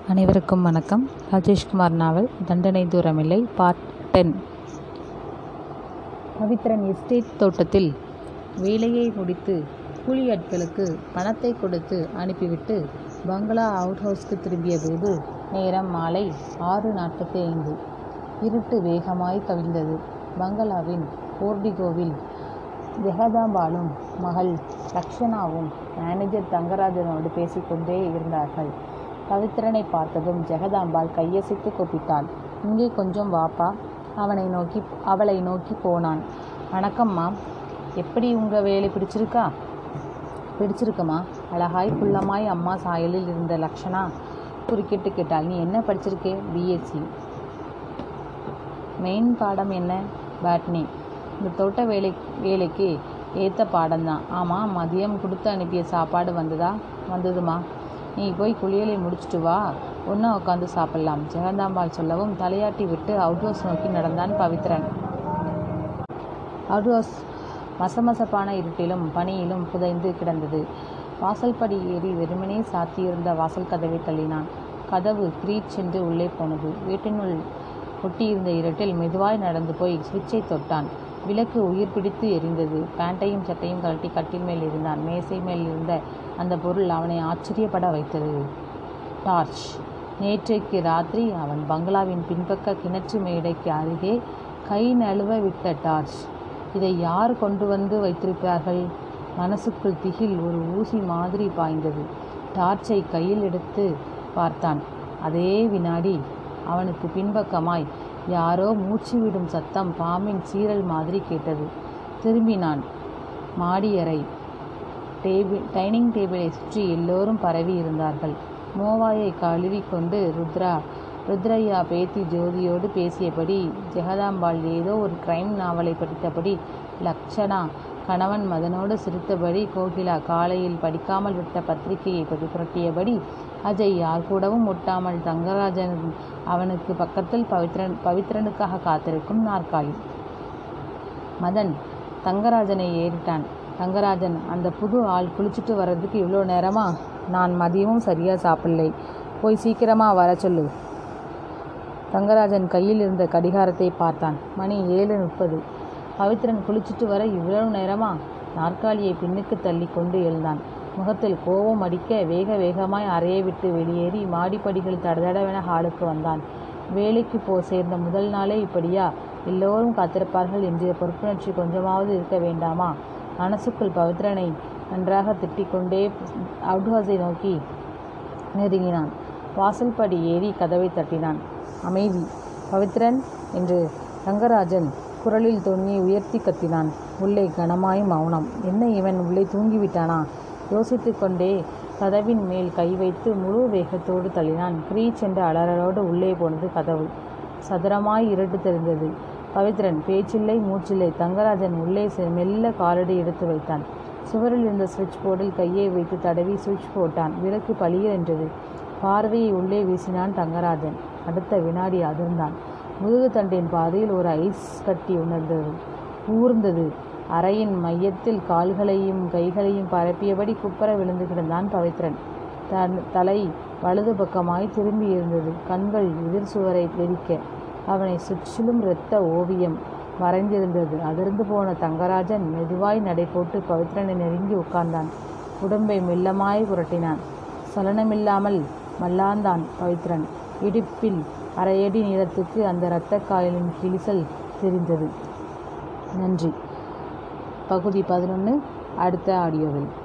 அனைவருக்கும் வணக்கம் ராஜேஷ்குமார் நாவல் தண்டனை தூரமில்லை பார்ட் டென் பவித்ரன் எஸ்டேட் தோட்டத்தில் வேலையை முடித்து கூலி ஆட்களுக்கு பணத்தை கொடுத்து அனுப்பிவிட்டு பங்களா அவுட் ஹவுஸ்க்கு திரும்பிய போது நேரம் மாலை ஆறு நாற்பத்தி ஐந்து இருட்டு வேகமாய் கவிழ்ந்தது பங்களாவின் போர்டிகோவில் ஜெகதாம்பாளும் மகள் லக்ஷனாவும் மேனேஜர் தங்கராஜனோடு பேசிக்கொண்டே இருந்தார்கள் பவித்ரனை பார்த்ததும் ஜெகதாம்பாள் கையசைத்து கூப்பிட்டாள் இங்கே கொஞ்சம் வாப்பா அவனை நோக்கி அவளை நோக்கி போனான் வணக்கம்மா எப்படி உங்கள் வேலை பிடிச்சிருக்கா பிடிச்சிருக்குமா அழகாய் குள்ளமாய் அம்மா சாயலில் இருந்த லக்ஷனா குறுக்கிட்டு கேட்டாள் நீ என்ன படிச்சிருக்கே பிஎஸ்சி மெயின் பாடம் என்ன பாட்னி இந்த தோட்ட வேலை வேலைக்கு ஏற்ற பாடம்தான் ஆமாம் மதியம் கொடுத்து அனுப்பிய சாப்பாடு வந்ததா வந்ததுமா நீ போய் குளியலை முடிச்சிட்டு வா ஒன்றா உட்காந்து சாப்பிட்லாம் ஜெகதாம்பாள் சொல்லவும் தலையாட்டி விட்டு அவுட் ஹவுஸ் நோக்கி நடந்தான் பவித்ரன் அவுட் ஹவுஸ் மசமசப்பான இருட்டிலும் பனியிலும் புதைந்து கிடந்தது வாசல்படி ஏறி வெறுமனே சாத்தியிருந்த வாசல் கதவை தள்ளினான் கதவு கிரீச் என்று உள்ளே போனது வீட்டினுள் ஒட்டியிருந்த இருட்டில் மெதுவாய் நடந்து போய் சுவிட்சை தொட்டான் விளக்கு உயிர் பிடித்து எரிந்தது பேண்ட்டையும் சட்டையும் கழட்டி கட்டில் மேல் இருந்தான் மேசை மேல் இருந்த அந்த பொருள் அவனை ஆச்சரியப்பட வைத்தது டார்ச் நேற்றைக்கு ராத்திரி அவன் பங்களாவின் பின்பக்க கிணற்று மேடைக்கு அருகே கை நழுவ விட்ட டார்ச் இதை யார் கொண்டு வந்து வைத்திருப்பார்கள் மனசுக்குள் திகில் ஒரு ஊசி மாதிரி பாய்ந்தது டார்ச்சை கையில் எடுத்து பார்த்தான் அதே வினாடி அவனுக்கு பின்பக்கமாய் யாரோ மூச்சு விடும் சத்தம் பாம்பின் சீரல் மாதிரி கேட்டது திரும்பினான் மாடியறை டேபிள் டைனிங் டேபிளை சுற்றி எல்லோரும் பரவி இருந்தார்கள் மோவாயை கழுவி கொண்டு ருத்ரா ருத்ரையா பேத்தி ஜோதியோடு பேசியபடி ஜெகதாம்பாள் ஏதோ ஒரு கிரைம் நாவலை படித்தபடி லக்ஷனா கணவன் மதனோடு சிரித்தபடி கோகிலா காலையில் படிக்காமல் விட்ட பத்திரிகையை புரட்டியபடி அஜய் யார் கூடவும் ஒட்டாமல் தங்கராஜன் அவனுக்கு பக்கத்தில் பவித்ரன் பவித்ரனுக்காக காத்திருக்கும் நாற்காலி மதன் தங்கராஜனை ஏறிட்டான் தங்கராஜன் அந்த புது ஆள் குளிச்சுட்டு வர்றதுக்கு இவ்வளோ நேரமா நான் மதியமும் சரியாக சாப்பிடலை போய் சீக்கிரமாக வர சொல்லு தங்கராஜன் கையில் இருந்த கடிகாரத்தை பார்த்தான் மணி ஏழு முப்பது பவித்ரன் குளிச்சுட்டு வர இவ்வளவு நேரமா நாற்காலியை பின்னுக்கு தள்ளி கொண்டு எழுந்தான் முகத்தில் கோபம் அடிக்க வேக வேகமாய் அறையை விட்டு வெளியேறி மாடிப்படிகள் தடதடவென ஹாலுக்கு வந்தான் வேலைக்கு போ சேர்ந்த முதல் நாளே இப்படியா எல்லோரும் காத்திருப்பார்கள் என்ற பொறுப்புணர்ச்சி கொஞ்சமாவது இருக்க வேண்டாமா மனசுக்குள் பவித்ரனை நன்றாக திட்டிக்கொண்டே அவுட் ஹவுஸை நோக்கி நெருங்கினான் வாசல்படி ஏறி கதவை தட்டினான் அமைதி பவித்ரன் என்று ரங்கராஜன் குரலில் தொனியை உயர்த்தி கத்தினான் உள்ளே கனமாய் மௌனம் என்ன இவன் உள்ளே தூங்கிவிட்டானா யோசித்து கொண்டே கதவின் மேல் கை வைத்து முழு வேகத்தோடு தள்ளினான் கிரீச் என்ற அலறலோடு உள்ளே போனது கதவு சதுரமாய் இருட்டு தெரிந்தது பவித்ரன் பேச்சில்லை மூச்சில்லை தங்கராஜன் உள்ளே மெல்ல காலடி எடுத்து வைத்தான் சுவரில் இருந்த சுவிட்ச் போர்டில் கையை வைத்து தடவி சுவிட்ச் போட்டான் விளக்கு பளியர் என்றது பார்வையை உள்ளே வீசினான் தங்கராஜன் அடுத்த வினாடி அதிர்ந்தான் முதுகு தண்டின் பாதையில் ஒரு ஐஸ் கட்டி உணர்ந்தது ஊர்ந்தது அறையின் மையத்தில் கால்களையும் கைகளையும் பரப்பியபடி குப்பர விழுந்து கிடந்தான் பவித்ரன் தன் தலை வலது பக்கமாய் திரும்பி இருந்தது கண்கள் எதிர் சுவரை வெறிக்க அவனை சுற்றிலும் இரத்த ஓவியம் மறைந்திருந்தது அதிர்ந்து போன தங்கராஜன் மெதுவாய் நடை போட்டு பவித்ரனை நெருங்கி உட்கார்ந்தான் உடம்பை மெல்லமாய் புரட்டினான் சலனமில்லாமல் மல்லாந்தான் பவித்ரன் இடுப்பில் அரையடி நீளத்துக்கு அந்த இரத்த காயலின் கிழிசல் தெரிந்தது நன்றி பகுதி பதினொன்று அடுத்த ஆடியோவில்